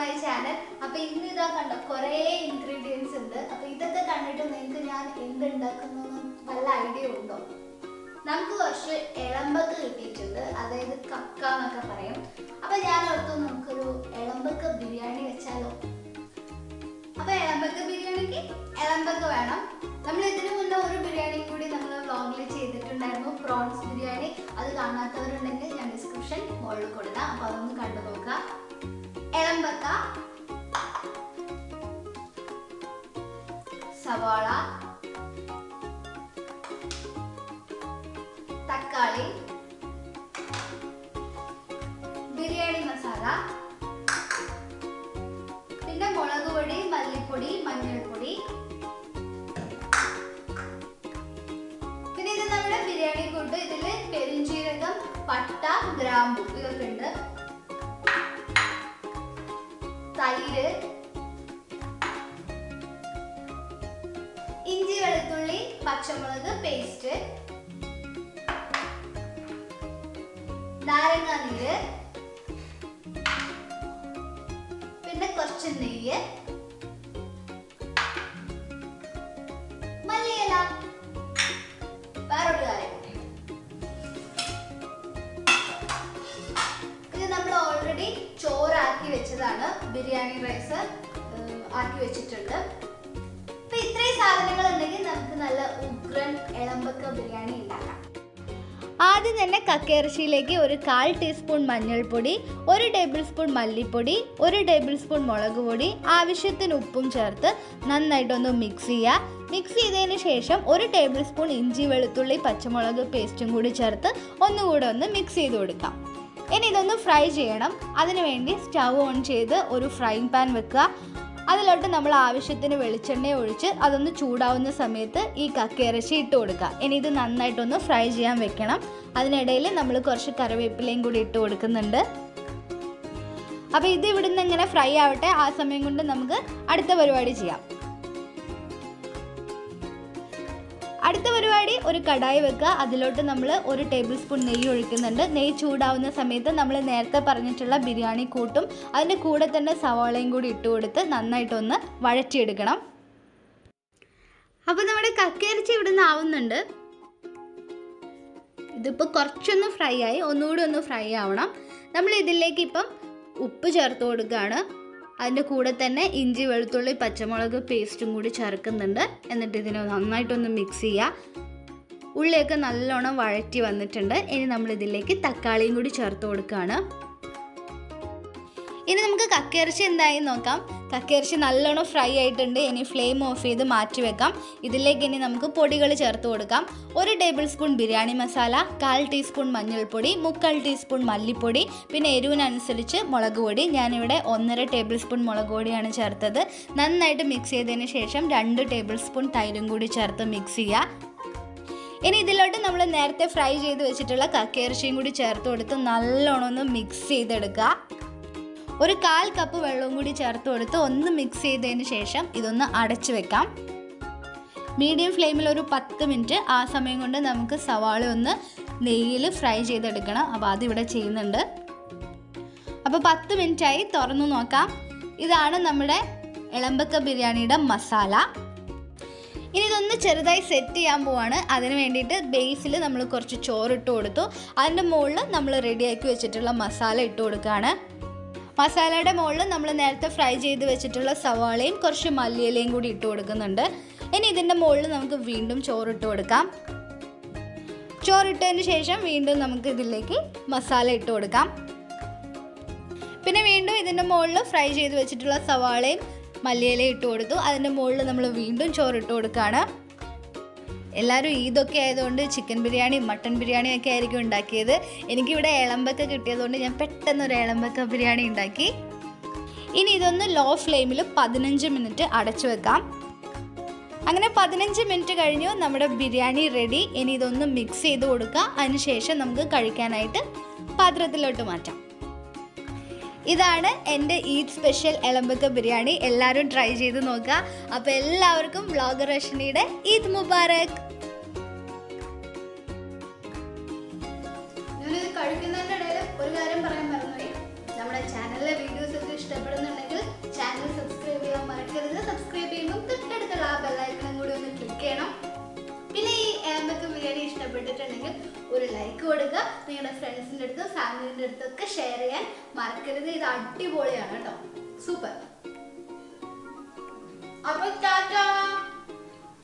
my channel അപ്പൊ ഇന്ന് ഇതാ കണ്ടോ കുറേ ഇൻഗ്രീഡിയൻസ് ഉണ്ട് അപ്പൊ ഇതൊക്കെ കണ്ടിട്ട് നിങ്ങൾക്ക് ഞാൻ എന്ത് ഉണ്ടാക്കുന്നു വല്ല ഐഡിയ ഉണ്ടോ നമുക്ക് കുറച്ച് ഇളമ്പക്ക് കിട്ടിയിട്ടുണ്ട് അതായത് കക്ക എന്നൊക്കെ പറയും അപ്പൊ ഞാൻ ഓർത്തു നമുക്കൊരു ഇളമ്പക്ക ബിരിയാണി വെച്ചാലോ അപ്പൊ ഇളമ്പക്ക ബിരിയാണിക്ക് ഇളമ്പക്ക വേണം നമ്മൾ ഇതിനു മുന്നേ ഒരു ബിരിയാണി കൂടി നമ്മൾ വ്ളോഗിൽ ചെയ്തിട്ടുണ്ടായിരുന്നു പ്രോൺസ് ബിരിയാണി അത് കാണാത്തവരുണ്ടെങ്കിൽ ഞാൻ ഡിസ്ക്രിപ്ഷൻ മുകളിൽ കൊടുക്കാം അപ്പൊ അതൊന്ന് കണ്ടു നോക്കുക ഇളമ്പക്ക സവാള തക്കാളി ബിരിയാണി മസാല പിന്നെ മുളക് പൊടി മല്ലിപ്പൊടി മഞ്ഞൾപ്പൊടി പിന്നെ ഇത് നമ്മുടെ ബിരിയാണി കൂട്ട് ഇതില് പെരുംജീരകം പട്ട ഗ്രാമ്പു ഇതൊക്കെ ഉണ്ട് തൈര് ഇഞ്ചി വെളുത്തുള്ളി പച്ചമുളക് പേസ്റ്റ് നാരങ്ങ നീര് പിന്നെ കുറച്ച് നെയ്യ് മല്ലിയില വേറൊരു കാര്യം ഇത് നമ്മൾ ഓൾറെഡി ചോറാക്കി വെച്ചതാണ് ബിരിയാണി റൈസ് ആക്കി വെച്ചിട്ടുണ്ട് അപ്പൊ ഇത്രയും സാധനങ്ങൾ ഉണ്ടെങ്കിൽ നമുക്ക് നല്ല ഉഗ്രൻ ഇളമ്പക്ക ബിരിയാണി ഉണ്ടാക്കാം ആദ്യം തന്നെ കക്കയിറച്ചിയിലേക്ക് ഒരു കാൽ ടീസ്പൂൺ മഞ്ഞൾപ്പൊടി ഒരു ടേബിൾ സ്പൂൺ മല്ലിപ്പൊടി ഒരു ടേബിൾ സ്പൂൺ മുളക് പൊടി ആവശ്യത്തിന് ഉപ്പും ചേർത്ത് നന്നായിട്ടൊന്ന് മിക്സ് ചെയ്യുക മിക്സ് ചെയ്തതിന് ശേഷം ഒരു ടേബിൾ സ്പൂൺ ഇഞ്ചി വെളുത്തുള്ളി പച്ചമുളക് പേസ്റ്റും കൂടി ചേർത്ത് ഒന്നുകൂടെ ഒന്ന് മിക്സ് ചെയ്ത് കൊടുക്കാം ഇനി ഇതൊന്ന് ഫ്രൈ ചെയ്യണം അതിനുവേണ്ടി സ്റ്റൗ ഓൺ ചെയ്ത് ഒരു ഫ്രൈങ് പാൻ വെക്കുക അതിലോട്ട് നമ്മൾ ആവശ്യത്തിന് വെളിച്ചെണ്ണ ഒഴിച്ച് അതൊന്ന് ചൂടാവുന്ന സമയത്ത് ഈ കക്കയിറച്ചി ഇട്ട് കൊടുക്കുക ഇനി ഇത് നന്നായിട്ടൊന്ന് ഫ്രൈ ചെയ്യാൻ വെക്കണം അതിനിടയിൽ നമ്മൾ കുറച്ച് കറിവേപ്പിലയും കൂടി ഇട്ട് കൊടുക്കുന്നുണ്ട് അപ്പോൾ ഇത് ഇവിടുന്ന് ഇങ്ങനെ ഫ്രൈ ആവട്ടെ ആ സമയം കൊണ്ട് നമുക്ക് അടുത്ത പരിപാടി ചെയ്യാം അടുത്ത പരിപാടി ഒരു കടായി വെക്കുക അതിലോട്ട് നമ്മൾ ഒരു ടേബിൾ സ്പൂൺ നെയ്യ് ഒഴിക്കുന്നുണ്ട് നെയ്യ് ചൂടാവുന്ന സമയത്ത് നമ്മൾ നേരത്തെ പറഞ്ഞിട്ടുള്ള ബിരിയാണി കൂട്ടും അതിൻ്റെ കൂടെ തന്നെ സവാളയും കൂടി ഇട്ട് കൊടുത്ത് നന്നായിട്ടൊന്ന് വഴറ്റിയെടുക്കണം അപ്പോൾ നമ്മുടെ കക്കയിറച്ചി ഇവിടുന്ന് ആവുന്നുണ്ട് ഇതിപ്പോൾ കുറച്ചൊന്ന് ഫ്രൈ ആയി ഒന്നുകൂടി ഒന്ന് ഫ്രൈ ആവണം നമ്മൾ ഇതിലേക്ക് ഇപ്പം ഉപ്പ് ചേർത്ത് കൊടുക്കുകയാണ് അതിൻ്റെ കൂടെ തന്നെ ഇഞ്ചി വെളുത്തുള്ളി പച്ചമുളക് പേസ്റ്റും കൂടി ചേർക്കുന്നുണ്ട് എന്നിട്ട് ഇതിനെ നന്നായിട്ടൊന്ന് മിക്സ് ചെയ്യുക ഉള്ളിയൊക്കെ നല്ലോണം വഴറ്റി വന്നിട്ടുണ്ട് ഇനി നമ്മൾ ഇതിലേക്ക് തക്കാളിയും കൂടി ചേർത്ത് കൊടുക്കുകയാണ് ഇനി നമുക്ക് കക്കയിറച്ചി എന്തായി നോക്കാം കക്കയിറച്ചി നല്ലോണം ഫ്രൈ ആയിട്ടുണ്ട് ഇനി ഫ്ലെയിം ഓഫ് ചെയ്ത് മാറ്റി വെക്കാം ഇതിലേക്ക് ഇനി നമുക്ക് പൊടികൾ ചേർത്ത് കൊടുക്കാം ഒരു ടേബിൾ സ്പൂൺ ബിരിയാണി മസാല കാൽ ടീസ്പൂൺ മഞ്ഞൾപ്പൊടി മുക്കാൽ ടീസ്പൂൺ മല്ലിപ്പൊടി പിന്നെ എരിവിനനുസരിച്ച് മുളക് പൊടി ഞാനിവിടെ ഒന്നര ടേബിൾ സ്പൂൺ മുളക് പൊടിയാണ് ചേർത്തത് നന്നായിട്ട് മിക്സ് ചെയ്തതിന് ശേഷം രണ്ട് ടേബിൾ സ്പൂൺ തൈരും കൂടി ചേർത്ത് മിക്സ് ചെയ്യുക ഇനി ഇതിലോട്ട് നമ്മൾ നേരത്തെ ഫ്രൈ ചെയ്ത് വെച്ചിട്ടുള്ള കക്കയിറച്ചിയും കൂടി ചേർത്ത് കൊടുത്ത് നല്ലോണം ഒന്ന് മിക്സ് ചെയ്തെടുക്കുക ഒരു കാൽ കപ്പ് വെള്ളവും കൂടി ചേർത്ത് കൊടുത്ത് ഒന്ന് മിക്സ് ചെയ്തതിന് ശേഷം ഇതൊന്ന് അടച്ചു വെക്കാം മീഡിയം ഫ്ലെയിമിൽ ഒരു പത്ത് മിനിറ്റ് ആ സമയം കൊണ്ട് നമുക്ക് സവാള ഒന്ന് നെയ്യിൽ ഫ്രൈ ചെയ്തെടുക്കണം അപ്പോൾ അതിവിടെ ചെയ്യുന്നുണ്ട് അപ്പോൾ പത്ത് മിനിറ്റായി തുറന്നു നോക്കാം ഇതാണ് നമ്മുടെ ഇളമ്പക്ക ബിരിയാണിയുടെ മസാല ഇനി ഇതൊന്ന് ചെറുതായി സെറ്റ് ചെയ്യാൻ പോവാണ് അതിന് വേണ്ടിയിട്ട് ബേസിൽ നമ്മൾ കുറച്ച് ചോറിട്ട് കൊടുത്തു അതിൻ്റെ മുകളിൽ നമ്മൾ റെഡിയാക്കി വെച്ചിട്ടുള്ള മസാല ഇട്ട് കൊടുക്കുകയാണ് മസാലയുടെ മുകളിൽ നമ്മൾ നേരത്തെ ഫ്രൈ ചെയ്ത് വെച്ചിട്ടുള്ള സവാളയും കുറച്ച് മല്ലിയിലയും കൂടി ഇട്ട് കൊടുക്കുന്നുണ്ട് ഇനി ഇതിൻ്റെ മുകളിൽ നമുക്ക് വീണ്ടും ചോറിട്ട് കൊടുക്കാം ചോറിട്ടതിന് ശേഷം വീണ്ടും നമുക്ക് ഇതിലേക്ക് മസാല ഇട്ട് കൊടുക്കാം പിന്നെ വീണ്ടും ഇതിൻ്റെ മുകളിൽ ഫ്രൈ ചെയ്ത് വെച്ചിട്ടുള്ള സവാളയും മല്ലിയിലയും ഇട്ട് കൊടുത്തു അതിൻ്റെ മുകളിൽ നമ്മൾ വീണ്ടും ചോറിട്ട് കൊടുക്കുകയാണ് എല്ലാവരും ഈദൊക്കെ ആയതുകൊണ്ട് ചിക്കൻ ബിരിയാണി മട്ടൻ ബിരിയാണി ഒക്കെ ആയിരിക്കും ഉണ്ടാക്കിയത് എനിക്കിവിടെ ഇളമ്പക്ക കിട്ടിയതുകൊണ്ട് ഞാൻ പെട്ടെന്ന് ഒരു ഇളമ്പക്ക ബിരിയാണി ഉണ്ടാക്കി ഇനി ഇതൊന്ന് ലോ ഫ്ലെയിമിൽ പതിനഞ്ച് മിനിറ്റ് അടച്ചു വെക്കാം അങ്ങനെ പതിനഞ്ച് മിനിറ്റ് കഴിഞ്ഞു നമ്മുടെ ബിരിയാണി റെഡി ഇനി ഇതൊന്ന് മിക്സ് ചെയ്ത് കൊടുക്കുക അതിനുശേഷം നമുക്ക് കഴിക്കാനായിട്ട് പാത്രത്തിലോട്ട് മാറ്റാം ഇതാണ് എൻ്റെ ഈദ് സ്പെഷ്യൽ എളമ്പക്ക ബിരിയാണി എല്ലാവരും ട്രൈ ചെയ്ത് നോക്കുക അപ്പോൾ എല്ലാവർക്കും വ്ളോഗർ റഷനിയുടെ ഈദ് മുബാറക് ഞാനിത് കഴിക്കുന്നതിൻ്റെ ഇടയിൽ ഒരു കാര്യം പറയാൻ മറന്നുപോയി നമ്മുടെ ചാനലിലെ വീഡിയോസ് ഒക്കെ ഇഷ്ടപ്പെടുന്നുണ്ടെങ്കിൽ ഒരു ലൈക്ക് കൊടുക്കുക നിങ്ങളുടെ ഫ്രണ്ട്സിൻ്റെ അടുത്തും ഫാമിലിൻ്റെ അടുത്തൊക്കെ ഷെയർ ചെയ്യാൻ മറക്കരുത് ഇത് അടിപൊളിയാണ് കേട്ടോ സൂപ്പർ അപ്പൊ ടാറ്റാ